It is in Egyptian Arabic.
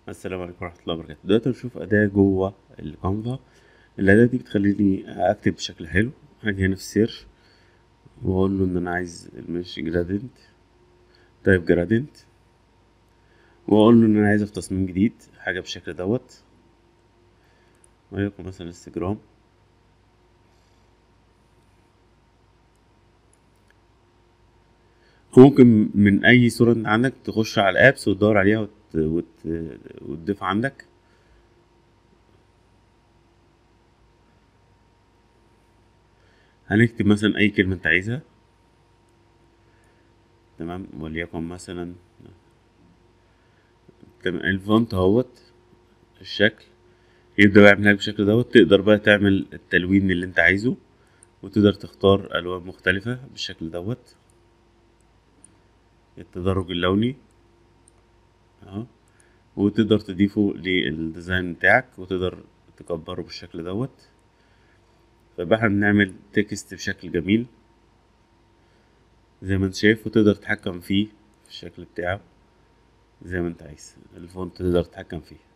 السلام عليكم ورحمة الله وبركاته دلوقتي هنشوف أداة جوه الكانفا الأداة دي بتخليني أكتب بشكل حلو هاجي هنا في السيرش وأقول له إن أنا عايز المش جرادنت تايب جرادنت وأقول له إن أنا عايزه في تصميم جديد حاجة بالشكل دوت وليكن مثلا انستجرام ممكن من أي صورة أنت عندك تخش على الأبس وتدور عليها وت... وت... وتضيفها عندك هنكتب مثلا أي كلمة أنت عايزها تمام وليكن مثلا تمام الفونت اهوت الشكل يبدأ يعملها بالشكل دوت تقدر بقى تعمل التلوين اللي انت عايزه وتقدر تختار ألوان مختلفة بالشكل دوت التدرج اللوني اهو وتقدر تضيفه للديزاين بتاعك وتقدر تكبره بالشكل دوت فبقى احنا بنعمل تكست بشكل جميل زي ما انت شايف وتقدر تتحكم فيه في الشكل بتاعه زي ما انت عايز الفونت تقدر تتحكم فيه